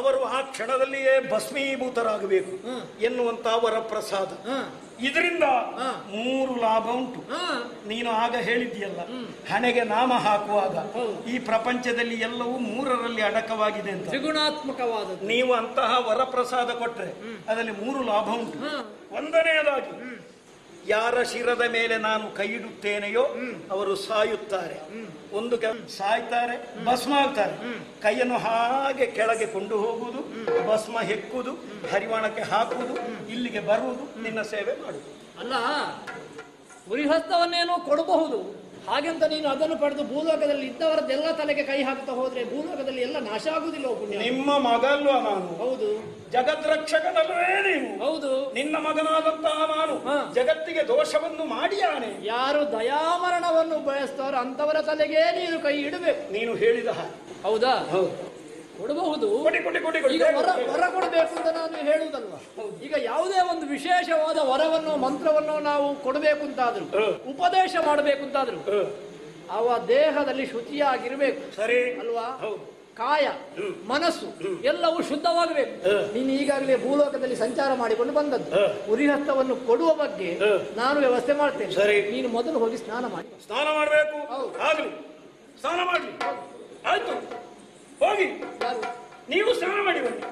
ಅವರು ಆ ಕ್ಷಣದಲ್ಲಿಯೇ ಭಸ್ಮೀಭೂತರಾಗಬೇಕು ಎನ್ನುವಂತ ಅವರ ಪ್ರಸಾದ ಇದರಿಂದ ಮೂರು ಲಾಭ ಉಂಟು ನೀನು ಆಗ ಹೇಳಿದ್ಯಲ್ಲ ಹಣೆಗೆ ನಾಮ ಹಾಕುವಾಗ ಈ ಪ್ರಪಂಚದಲ್ಲಿ ಎಲ್ಲವೂ ಮೂರರಲ್ಲಿ ಅಡಕವಾಗಿದೆ ಅಂತ ತ್ರಿಗುಣಾತ್ಮಕವಾದದ್ದು ನೀವು ಅಂತಹ ವರಪ್ರಸಾದ ಕೊಟ್ರೆ ಅದರಲ್ಲಿ ಮೂರು ಲಾಭ ಉಂಟು ಒಂದನೆಯದಾಗಿ ಯಾರ ಶಿರದ ಮೇಲೆ ನಾನು ಕೈ ಇಡುತ್ತೇನೆಯೋ ಅವರು ಸಾಯುತ್ತಾರೆ ಒಂದು ಕೆ- ಸಾಯ್ತಾರೆ ಭಸ್ಮ ಆಗ್ತಾರೆ ಕೈಯನ್ನು ಹಾಗೆ ಕೆಳಗೆ ಕೊಂಡು ಹೋಗುವುದು ಭಸ್ಮ ಹೆಕ್ಕುವುದು ಹರಿವಾಣಕ್ಕೆ ಹಾಕುವುದು ಇಲ್ಲಿಗೆ ಬರುವುದು ನಿನ್ನ ಸೇವೆ ಮಾಡುವುದು ಅಲ್ಲ ಉರಿಹಸ್ತವನ್ನೇನೋ ಕೊಡಬಹುದು ಹಾಗೆಂತ ನೀನು ಅದನ್ನು ಪಡೆದು ಭೂಲೋಕದಲ್ಲಿ ಇದ್ದವರದ್ದೆಲ್ಲ ತಲೆಗೆ ಕೈ ಹಾಕ್ತಾ ಹೋದ್ರೆ ಭೂಲೋಕದಲ್ಲಿ ಎಲ್ಲ ನಾಶ ಆಗುದಿಲ್ಲ ಪುಣ್ಯ ನಿಮ್ಮ ಮಗಲ್ವಾ ನಾನು ಹೌದು ಜಗದ್ರಕ್ಷಕನಲ್ಲವೇ ನೀವು ಹೌದು ನಿನ್ನ ಮಗನಾದಂತಹ ನಾನು ಹಾ. ಜಗತ್ತಿಗೆ ದೋಷವನ್ನು ಮಾಡಿಯಾನೆ ಯಾರು ದಯಾಮರಣವನ್ನು ಬಯಸ್ತಾರೋ ಅಂತವರ ತಲೆಗೆ ನೀನು ಕೈ ಇಡಬೇಕು ನೀನು ಹೇಳಿದ ಹಾಗೆ ಹೌದಾ ಹೌದು ಕೊಡಬಹುದು ಕೊಡಿ ಕೊಡಿ ಕೊಡಿ ಕೊಡಿ ಈಗ ವರ ವರ ಕೊಡಬೇಕು ಅಂತ ನಾನು ಹೇಳುವುದಲ್ವಾ ಈಗ ಯಾವುದೇ ಒಂದು ವಿಶೇಷವಾದ ವರವನ್ನು ಮಂತ್ರವನ್ನು ನಾವು ಕೊಡಬೇಕು ಅಂತಾದ್ರು ಹ. ಉಪದೇಶ ಮಾಡಬೇಕು ಅಂತಾದ್ರು ಹ. ಅವ ದೇಹದಲ್ಲಿ ಶುಚಿಯಾಗಿರ್ಬೇಕು ಸರಿ ಅಲ್ವಾ ಹೌದು ಕಾಯ ಮನಸ್ಸು ಎಲ್ಲವೂ ಶುದ್ಧವಾಗಬೇಕು ಹ. ನೀನು ಈಗಾಗಲೇ ಭೂಲೋಕದಲ್ಲಿ ಸಂಚಾರ ಮಾಡಿಕೊಂಡು ಬಂದದ್ದು ಹ. ಉರಿಹಸ್ತವನ್ನು ಕೊಡುವ ಬಗ್ಗೆ ಹ. ನಾನು ವ್ಯವಸ್ಥೆ ಮಾಡ್ತೇನೆ ಸರಿ. ನೀನು ಮೊದಲು ಹೋಗಿ ಸ್ನಾನ ಮಾಡಿ ಸ್ನಾನ ಮಾಡಬೇಕು ಹೌದು. ಆಗ್ಲಿ ಸ್ನಾನ ಮಾಡ್ಲಿ ಆಯ್ತು ಹೋಗಿ ಯಾರು? ನೀವು ಸ್ನಾನ ಮಾಡಿ ಬನ್ನಿ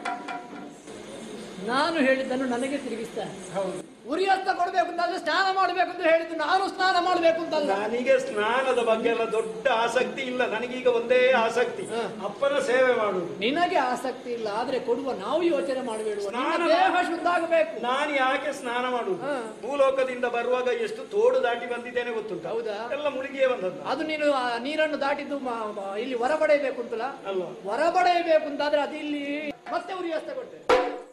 ನಾನು ಹೇಳಿದ್ದನ್ನು ನನಗೆ ತಿರುಗಿಸ್ತಾನೆ ಉರಿಹಸ್ತ ಕೊಡಬೇಕು ಅಂತಾದ್ರೆ ಸ್ನಾನ ಮಾಡಬೇಕು ಅಂತ ಹೇಳಿದ್ದು ನಾನು ಸ್ನಾನ ಮಾಡಬೇಕು ಅಂತಲ್ಲ ನನಗೆ ಸ್ನಾನದ ಬಗ್ಗೆ ಎಲ್ಲ ದೊಡ್ಡ ಆಸಕ್ತಿ ಇಲ್ಲ ನನಗೀಗ ಒಂದೇ ಆಸಕ್ತಿ ಹ. ಅಪ್ಪನ ಸೇವೆ ಮಾಡುದು ನಿನಗೆ ಆಸಕ್ತಿ ಇಲ್ಲ ಆದ್ರೆ ಕೊಡುವ ನಾವು ಯೋಚನೆ ಮಾಡಬೇಡ ಸ್ನಾನ ದೇಹ ಶುದ್ಧ ಆಗಬೇಕು ನಾನು ಯಾಕೆ ಸ್ನಾನ ಮಾಡುದು ಹ. ಭೂಲೋಕದಿಂದ ಬರುವಾಗ ಎಷ್ಟು ತೋಡು ದಾಟಿ ಬಂದಿದ್ದೇನೆ ಗೊತ್ತುಂಟ ಹೌದಾ? ಎಲ್ಲ ಮುಳುಗಿಯೇ ಬಂದದ್ದು ಅದು ನೀನು ಆ ನೀರನ್ನು ದಾಟಿದ್ದು ಮ- ಮ- ಇಲ್ಲಿ ಹೊರ ಪಡೆಯಬೇಕು ಅಂತಲ್ಲ ಅಲ್ವಾ ಹೊರ ಪಡೆಯಬೇಕು ಅಂತಾದ್ರೆ ಅದು ಇಲ್ಲಿ ಮತ್ತೆ ಉರಿಹಸ್ತ ಕೊಡ್ತೇನೆ